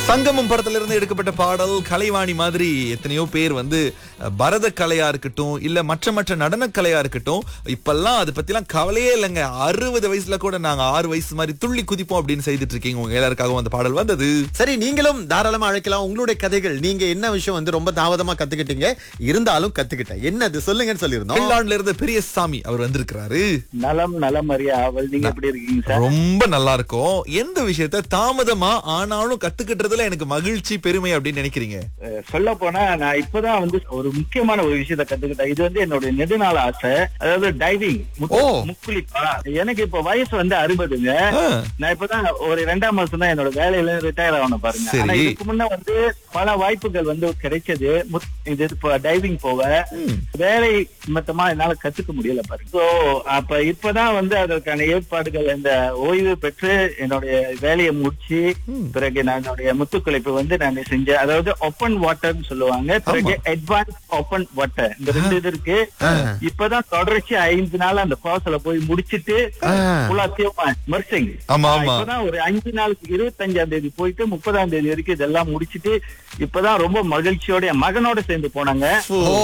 சங்கமம் படத்துல இருந்து எடுக்கப்பட்ட பாடல் கலைவாணி மாதிரி எத்தனையோ பேர் வந்து அஹ், பரத கலையா இருக்கட்டும் இல்ல மற்ற மற்ற நடன கலையா இருக்கட்டும் இப்பெல்லாம் அதை பத்திலாம் கவலையே இல்லைங்க அறுபது வயசுல கூட நாங்க ஆறு வயசு மாதிரி துள்ளி குதிப்போம் அப்படின்னு செய்துட்டு இருக்கீங்க உங்க எல்லாருக்காகவும் அந்த பாடல் வந்தது சரி நீங்களும் தாராளமா அழைக்கலாம் உங்களுடைய கதைகள் நீங்க என்ன விஷயம் வந்து ரொம்ப தாமதமா கத்துக்கிட்டீங்க இருந்தாலும் கத்துக்கிட்டேன் என்னது சொல்லுங்கன்னு சொல்லியிருந்தோம் பிள்ளாண்டுல இருந்து பெரிய சாமி அவர் வந்திருக்கிறாரு நலம் நலம் அறிய ஆவல் நீங்க எப்படி இருக்கீங்க சார் ரொம்ப நல்லா இருக்கும் எந்த விஷயத்த தாமதமா ஆனாலும் கத்துக்கிட்டதுல எனக்கு மகிழ்ச்சி பெருமை அப்படின்னு நினைக்கிறீங்க அஹ் சொல்ல போனா நான் இப்பதான் வந்து ஒரு முக்கியமான ஒரு விஷயத்த கத்துக்கிட்டேன் இது வந்து என்னுடைய நெடுநாள் ஆசை அதாவது டைவிங் ஓ. முக்குளிப்பா எனக்கு இப்ப வயசு வந்து அறுபதுங்க ஆ, நான் இப்பதான் ஒரு ரெண்டாம் மாசம் தான் என்னோட வேலையில ரிட்டையர் ஆகணும் பாருங்க சரி. ஆனா இதுக்கு முன்ன வந்து பல வாய்ப்புகள் வந்து கிடைச்சது முத்- இது இப்ப டைவிங் போக ம். வேலை மொத்தமா என்னால கத்துக்க முடியல பாருங்க சோ அப்ப இப்பதான் வந்து அதற்கான ஏற்பாடுகள் இந்த ஓய்வு பெற்று என்னுடைய வேலையை முடிச்சு பிறகு நான் என்னுடைய முத்துக்குழைப்பு வந்து நான் செஞ்சேன் அதாவது ஓப்பன் வாட்டர்னு சொல்லுவாங்க பிறகு அட்வான்ஸ் ஓப்பன் வாட்டர் இந்த ரெண்டு இது இருக்கு இப்பதான் தொடர்ச்சி ஐந்து நாள் அந்த கோர்ஸ்ல போய் முடிச்சிட்டு எல்லாத்தையும் மர்சிங் ஆமா, ஆமா. இப்பதான் ஒரு அஞ்சு நாளுக்கு இருபத்தஞ்சாம் தேதி போயிட்டு முப்பதாம் தேதி வரைக்கும் இதெல்லாம் முடிச்சிட்டு இப்பதான் ரொம்ப மகிழ்ச்சியோட என் மகனோட சேர்ந்து போனாங்க ஓ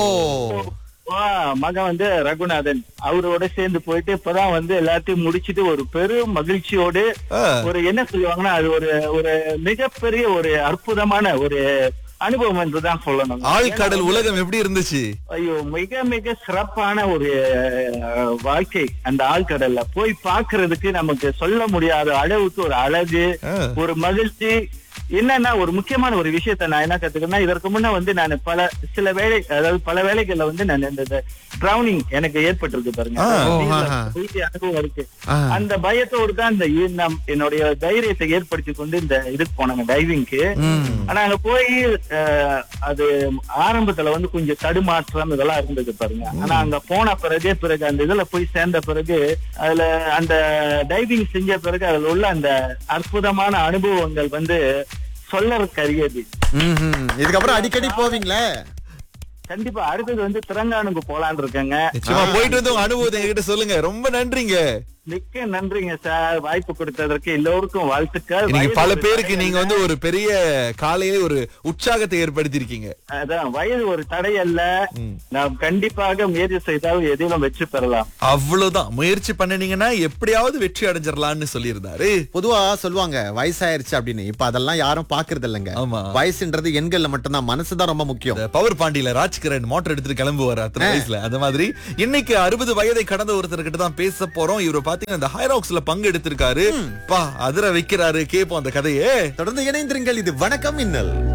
வா, மகன் வந்து ரகுநாதன் அவரோட சேர்ந்து போயிட்டு இப்பதான் வந்து எல்லாத்தையும் முடிச்சிட்டு ஒரு பெரும் மகிழ்ச்சியோடு ஆ. ஒரு என்ன சொல்லுவாங்கன்னா அது ஒரு ஒரு மிகப்பெரிய ஒரு அற்புதமான ஒரு அனுபவம் என்றுதான் சொல்லணும் ஆழ்கடல் உலகம் எப்படி இருந்துச்சு ஐயோ மிக மிக சிறப்பான ஒரு அஹ், வாழ்க்கை அந்த ஆழ்கடல்ல போய் பார்க்கிறதுக்கு நமக்கு சொல்ல முடியாத அளவுக்கு ஒரு அழகு ஆ. ஒரு மகிழ்ச்சி என்னன்னா ஒரு முக்கியமான ஒரு விஷயத்த நான் என்ன கத்துக்கிறேன்னா இதற்கு முன்ன வந்து நான் பல சில வேலை அதாவது பல வேலைகள்ல வந்து நான் இந்த டிரவுனிங் எனக்கு ஏற்பட்டிருக்கு பாருங்க ஆ. ஓ, நீர்ல ஆஹா. போயிட்டு அனுபவம் இருக்கு ஆ. அந்த பயத்தோடு தான் இந்த ஈ- நம் என்னுடைய தைரியத்தை ஏற்படுத்தி கொண்டு இந்த இதுக்கு போனாங்க டைவிங்க்கு ஆனா அங்க போய் அஹ், அது ஆரம்பத்துல வந்து கொஞ்சம் தடுமாற்றம் இதெல்லாம் இருந்தது பாருங்க ஆனா அங்க போன பிறகு பிறகு அந்த இதுல போய் சேர்ந்த பிறகு அதுல அந்த டைவிங் செஞ்ச பிறகு அதுல உள்ள அந்த அற்புதமான அனுபவங்கள் வந்து சொல்லறதுக்கு அரியது ம்ஹும். இதுக்கப்புறம் அடிக்கடி போவீங்களே கண்டிப்பா அடுத்தது வந்து திரங்கானுக்கு போலான்னு இருக்கேங்க நிச்சயமா போயிட்டு வந்து உங்க அனுபவத்தை என்கிட்ட சொல்லுங்க ரொம்ப நன்றிங்க மிக்க நன்றிங்க சார் வாய்ப்பு கொடுத்ததற்கு எல்லோருக்கும் வாழ்த்துக்கள் இன்னைக்கு வயது பல ஒரு பேருக்கு தடை நீங்க அல்ல. வந்து ஒரு பெரிய காலையிலே ஒரு உற்சாகத்தை ஏற்படுத்தியிருக்கீங்க அதான் வயது ஒரு தடை அல்ல நாம் கண்டிப்பாக முயற்சி செய்தால் எதிலும் வெற்றி பெறலாம் அவ்வளவுதான் முயற்சி பண்ணுனீங்கன்னா எப்படியாவது வெற்றி அடைஞ்சிடலாம்னு சொல்லியிருந்தாரு பொதுவா சொல்லுவாங்க வயசாயிருச்சு அப்படின்னு இப்ப அதெல்லாம் யாரும் பாக்குறது இல்லைங்க ஆமா. வயசுன்றது எண்கள்ல மட்டும்தான் மனசுதான் ரொம்ப முக்கியம் இந்த பவர் பாண்டியில ராஜ்கிரண் மோட்டர் எடுத்துட்டு கிளம்புவாரு அத்தனை வயசுல அந்த மாதிரி இன்னைக்கு அறுபது வயதை கடந்த ஒருத்தர்கிட்ட தான் பேச போறோம் இவர் பாத்தீங்கன்னா இந்த ஹைராக்ஸ்ல பங்கு எடுத்திருக்காரு பா அதிர வைக்கிறாரு கேப்போம் அந்த கதையே தொடர்ந்து இணைந்திருங்கள் இது வணக்கம் இன்னல்